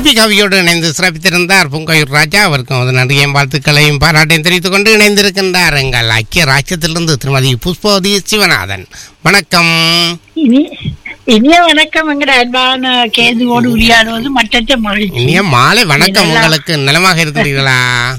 சிற்பி கவியோடு இணைந்து சிறப்பித்திருந்தார் பொங்கையூர் ராஜா அவருக்கும் அது நிறைய வாழ்த்துக்களையும் பாராட்டையும் தெரிவித்துக் கொண்டு இணைந்திருக்கின்றார் எங்கள் ஐக்கிய ராஜ்யத்திலிருந்து திருமதி புஷ்பவதி சிவநாதன் வணக்கம் இனி இனிய வணக்கம் எங்கட அன்பான கேதுவோடு உரையாடுவது மற்ற மகிழ்ச்சி இனிய மாலை வணக்கம் உங்களுக்கு நலமாக இருக்கிறீர்களா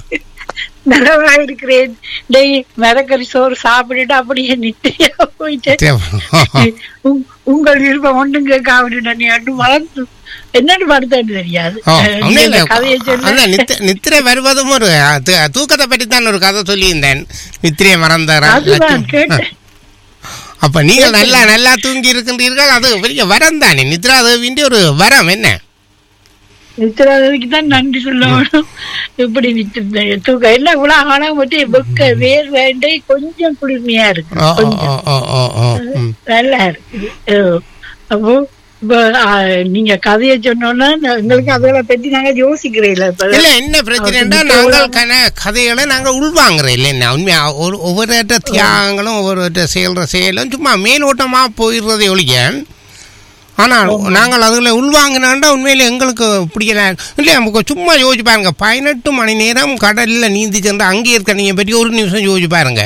நலவா இருக்கிறேன் டேய் மிளகறி சோறு சாப்பிட்டுட்டு அப்படியே நித்தியா போயிட்டு உங்- உங்கள் விருப்பம் ஒன்றும் கேட்காம நீ அன்று வளர்ந்து என்னன்னு படுத்தேன்னு தெரியாது ஓ, அஹ், நீ ஒண்ணும் இந்த இல்ல. கதையை சொல்ல அதான் நித்த- நித்திரை வருவதும் ஒரு து- தூக்கத்தை பற்றி தான் ஒரு கதை சொல்லியிருந்தேன் நித்திரையை மறந்த ர- அதுதான் லட்சம். கேட்டேன் அப்ப நீங்கள் நல்லா நல்லா தூங்கி இருக்கின்றீர்கள் அது பெரிய வரம் தானே நித்ரா தேவின்ற ஒரு வரம் என்ன நித்திராதவிக்கு தான் நன்றி சொல்லணும் இப்படி நித்திர தூக்கம் எல்லாம் இவ்வளவு ஆனா மட்டும் வெக்க வேர் வேண்டை கொஞ்சம் குளிர்மையா இருக்கு ஓ ஓ கொஞ்சம் ஓ ஓ ஓ ம். நல்லா இருக்குது அஹ் அப்போ இப்ப அஹ், நீங்க கதையை சொன்னோன்னா நான் எங்களுக்கு அதோட பத்தி நாங்க யோசிக்கிறீங்களா இப்ப இல்ல என்ன பிரச்சனைன்னா நாங்கள் கன கதைகளை நாங்கள் உள்வாங்குறோம் இல்லை என்ன உண்மையா ஒரு ஒவ்வொரு தியாகங்களும் ஒவ்வொரு செயல்ற செயலும் சும்மா மேலோட்டமா போயிடுறதை ஒழிய ஆனால் நாங்கள் அதுல உள்வாங்கினாண்டா உண்மையில எங்களுக்கு பிடிக்கல இல்லையா நமக்கு சும்மா யோசிச்சு பாருங்க பதினெட்டு மணி நேரம் கடல்ல நீந்தி சென்று அங்கே இருக்க நீங்க பற்றி ஒரு நிமிஷம் யோசிச்சு பாருங்க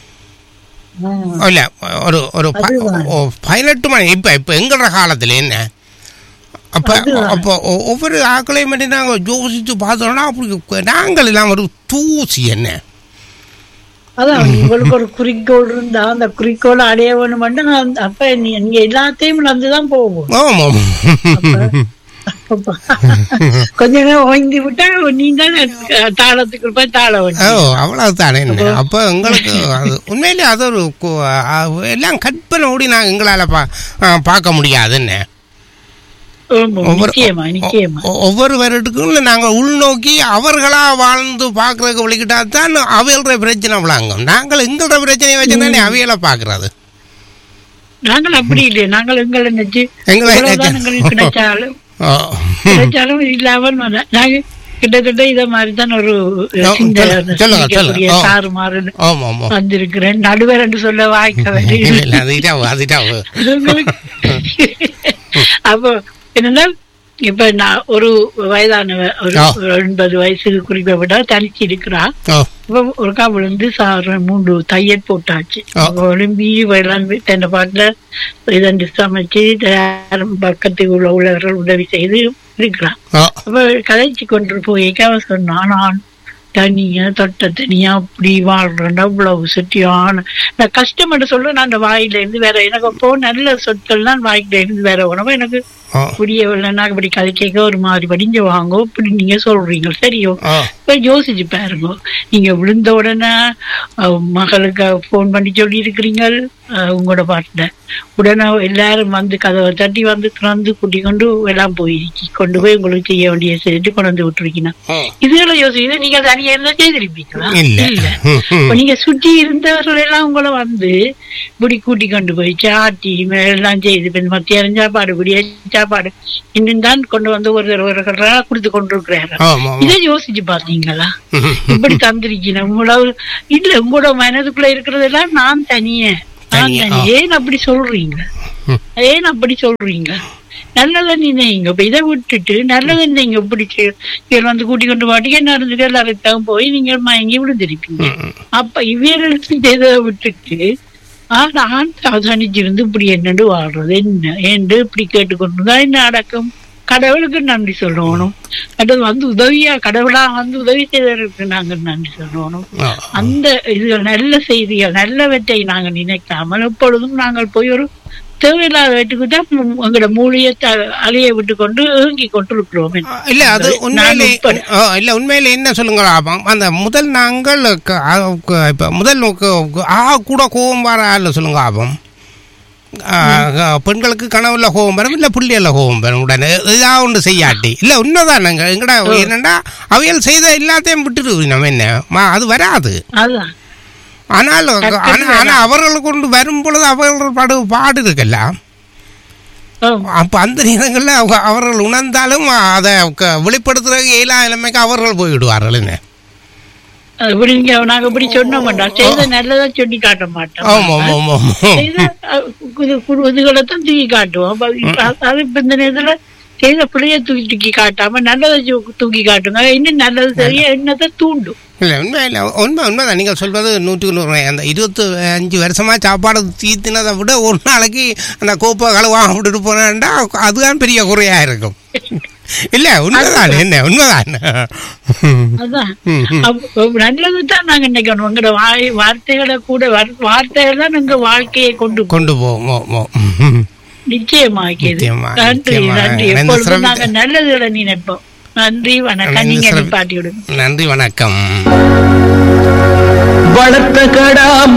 ஆஹ், இல்ல ஒரு ஒரு ப- அதுதான். ஓ, பதினெட்டு மணி இப்ப இப்ப எங்களோட காலத்துல என்ன அப்ப அதுதான். அப்போ ஒ- ஒவ்வொரு ஆக்களையும் மட்டும் நாங்கள் யோசிச்சு பார்த்தோம்னா அப்படி நாங்கள் எல்லாம் ஒரு தூசி என்ன அதான் உங்களுக்கு ஒரு குறிக்கோள் இருந்தா அந்த குறிக்கோளை அடைய வேணும் மட்டும் நான் அப்ப நீ நீங்க எல்லாத்தையும் நடந்துதான் போகும் ஆமாம் அப்ப கொஞ்ச நேரம் ஓய்ந்து விட்டா நீ தான் தாளத்துக்கு போய் தாள ஓ வேணும் அவ்வளவுதானே என்ன அப்போ எங்களுக்கு அது உண்மையிலே அது ஒரு கு- அ- எல்லாம் கற்பனை ஓடி நாங்கள் எங்களால் பா ஆ, பார்க்க முடியாது என்ன ஆமா, ஒவ்வொரு நிச்சயமா நிச்சயமா ஒ- ஒவ்வொரு வருடத்துக்கும் நாங்கள் உள்நோக்கி அவர்களா வாழ்ந்து பார்க்கறதுக்கு வழிகிட்டா தான் அவையோட பிரச்சனை விளாங்கும் நாங்கள் எங்களோட பிரச்சனையை வச்சு தானே அவைகளை பார்க்கறது நாங்கள் அப்படி இல்லையே நாங்கள் எங்களை நினைச்சு எங்களை எவ்வளவுதான் நினைச்சு- எங்களுக்கு கிடைச்சாலும் ஓ. கிடைச்சாலும் இல்லாமல் வர- நாங்க கிட்டத்தட்ட இத மாதிரி தான் ஒரு ஓ, சிந்தை சொல்லுங்க, அந்த சொல்லுங்க, சிந்திக்கக்கூடிய சொல்லுங்க. ஓ. தாறுமாறு ஆமாம் ஆமாம் வந்திருக்கிறேன் நடுவர் என்று சொல்ல வாய்க்க இல்லை வேண்டியது இல்லை அது இதாவு அது இதாவு உங்களுக்கு அப்போ என்னன்னா இப்ப நான் ஒரு வயதானவ ஒரு ஆ. ஒரு எண்பது வயசுக்கு குறிப்பிட்ட தனிச்சு இருக்கிறா ஓ அப்ப ஒருக்கா விழுந்து சார் மூன்று தையல் போட்டாச்சு ஆ. அப்ப விழும்பி வெள்ளம் தன் பாட்டுல இதண்டு சமைச்சு யாரும் பக்கத்துக்கு உள்ள உள்ளவர்கள் உதவி செய்து இருக்கிறான் ஓ அப்ப கதைச்சு கொண்டு போய் அவ சொன்னா நான் தனியா தொட்ட தனியா அப்படி வாழ்றேன் அவ்வளவு சுற்றியான நான் கஷ்டம் என்று சொல்ல நான் அந்த வாயில இருந்து வேற எனக்கு அப்போ நல்ல சொற்கள் தான் வாயில இருந்து வேற உணவு எனக்கு ஓ புரியவில்லைன்னா இப்படி கதை கேட்க ஒரு மாதிரி படிஞ்சு வாங்க இப்படி நீங்க சொல்றீங்க சரியோ ஓ இப்ப யோசிச்சு பாருங்க நீங்க விழுந்த உடனே அஹ், மகளுக்கு போன் பண்ணி சொல்லி இருக்கிறீங்க உங்களோட பாட்டுல உடனே எல்லாரும் வந்து கதவை தட்டி வந்து திறந்து கூட்டி கொண்டு எல்லாம் போயிருச்சு கொண்டு போய் உங்களுக்கு செய்ய வேண்டிய செஞ்சு கொண்டு வந்து விட்டுருக்கீங்க ஓ இதுகளை யோசிச்சு நீங்க தனியா இருந்தா செய்திருப்பீங்களா இல்ல ம், ம். இப்ப நீங்க சுற்றி இருந்தவர்கள் எல்லாம் உங்களை வந்து இப்படி கூட்டி கொண்டு போய் சாட்டி எல்லாம் செய்து இப்ப இந்த மத்தியானம் சாப்பாடு விடிய சாப்பாடு இன்னும் தான் கொண்டு வந்து ஒரு ஒரு கொடுத்து கொண்டிருக்கிறாரு ஆமாம் இதை யோசிச்சு பாத்தீங்களா ம், இப்படி தந்திருக்கீங்க உங்களோட இல்ல உங்களோட மனதுக்குள்ள இருக்கிறதெல்லாம் நான் தனியே நான் தனியே, தனி ஆ. ஏன் அப்படி சொல்றீங்க ம். ஏன் அப்படி சொல்றீங்க நல்லதை நினைங்க இப்ப இதை விட்டுட்டு நல்லதை நீங்க இப்படி செய்- இவர் வந்து கூட்டி கொண்டு பாட்டிக்கு என்ன இருந்துட்டு எல்லாருக்கும் போய் நீங்க மயங்கி விழுந்திருப்பீங்க ம், ம். அப்ப இவர்களுக்கு இதை விட்டுட்டு ஆ, நான் அவதானிச்சிருந்து இப்படி என்னண்டு வாழ்றது என்ன என்று இப்படி கேட்டுக்கொண்டு தான் என்ன அடக்கம் கடவுளுக்கு நன்றி சொல்லணும் அடுத்து வந்து உதவியா கடவுளா வந்து உதவி செய்தவர்களுக்கு நாங்கள் நன்றி சொல்லணும் ஓ. அந்த இது நல்ல செய்திகள் நல்லவற்றை நாங்கள் நினைக்காமல் எப்பொழுதும் நாங்கள் போய் ஒரு தேவையில்லாத வீட்டுக்கு தான் மு- எங்களோட மூலியை அலைய விட்டு கொண்டு ஏங்கி கொண்டிருக்கிறோம் இல்ல அது நான் உண்மையிலே உட்பட. ஆ, இல்ல உண்மையில என்ன சொல்லுங்க லாபம் அந்த முதல் நாங்கள் க- ஆ, க- இப்ப முதல் க- ஆ கூட கோபம் வர இல்ல சொல்லுங்க லாபம் ஆ, க- பெண்களுக்கு கனவுல கோபம் வரும் இல்ல புள்ளியல்ல கோபம் வரும் உடனே ஏதாவது ஒன்று செய்யாட்டி இல்ல உண்மைதானுங்க எங்கடா என்னடா அவையல் செய்த எல்லாத்தையும் விட்டுருவோம் நம்ம என்ன மா- அது வராது அதுதான் ஆனால் டக்குன்னு ஆனா- ஆனா அவர்கள் கொண்டு வரும் பொழுது அவர்கள் பாடு பாடு இருக்குல்ல ஆமா. அப்ப அந்த நேரங்களில் அவங்க அவர்கள் உணர்ந்தாலும் அதை க- வெளிப்படுத்துறதுக்கு இயலா நிலைமைக்கு அவர்கள் போய்விடுவார்கள் என்ன அது இப்படி நீங்க நாங்க இப்படி சொன்ன மாட்டோம் செய்த நல்லதா சொல்லி காட்ட மாட்டோம் ஆமா ஆமா ஆமா ஆமா செய்த, அஹ், இது கு- இதுகளை தான் தூக்கி காட்டுவோம் அப்ப இப்ப அது இப்ப இந்த நேரத்துல செய்த பிள்ளைய தூக்கி தூக்கி காட்டாம நல்லதை தூக்கி- தூக்கி காட்டுங்க இன்னும் நல்லது சரியா என்னத்தை தூண்டும் இல்லை உண்மை இல்லை உண்மை உண்மைதான் நீங்கள் சொல்வது நூற்றுக்கு நூறு அந்த இருபத்தி அஞ்சு வருஷமா சாப்பாடு தீத்தினதை விட ஒரு நாளைக்கு அந்த கோப்பை கழுவாக விட்டுட்டு போனேன்டா அதுதான் பெரிய குறையாக இருக்கும் இல்லை உண்மைதான் என்ன உண்மைதான் அதான் ம், ம். அப்ப நல்லது தான் நாங்க நினைக்கணும் உங்களோட வாய் வார்த்தைகளை கூட வர்- வார்த்தைகள் தான் உங்க வாழ்க்கையை கொண்டு போ- கொண்டு போவோம் ஓ, ஓ. ம். நிச்சயமாக்கியது நிச்சயமா, நன்றி நிச்சயமா. நன்றி இந்த எப்பொழுதும் சிரமத்தை- நாங்க நல்லதுகளை நினைப்போம் நன்றி வணக்கம் இந்த நீங்க சிரம- நிப்பாட்டி விடுங்க நன்றி வணக்கம் வளர்த்த கடா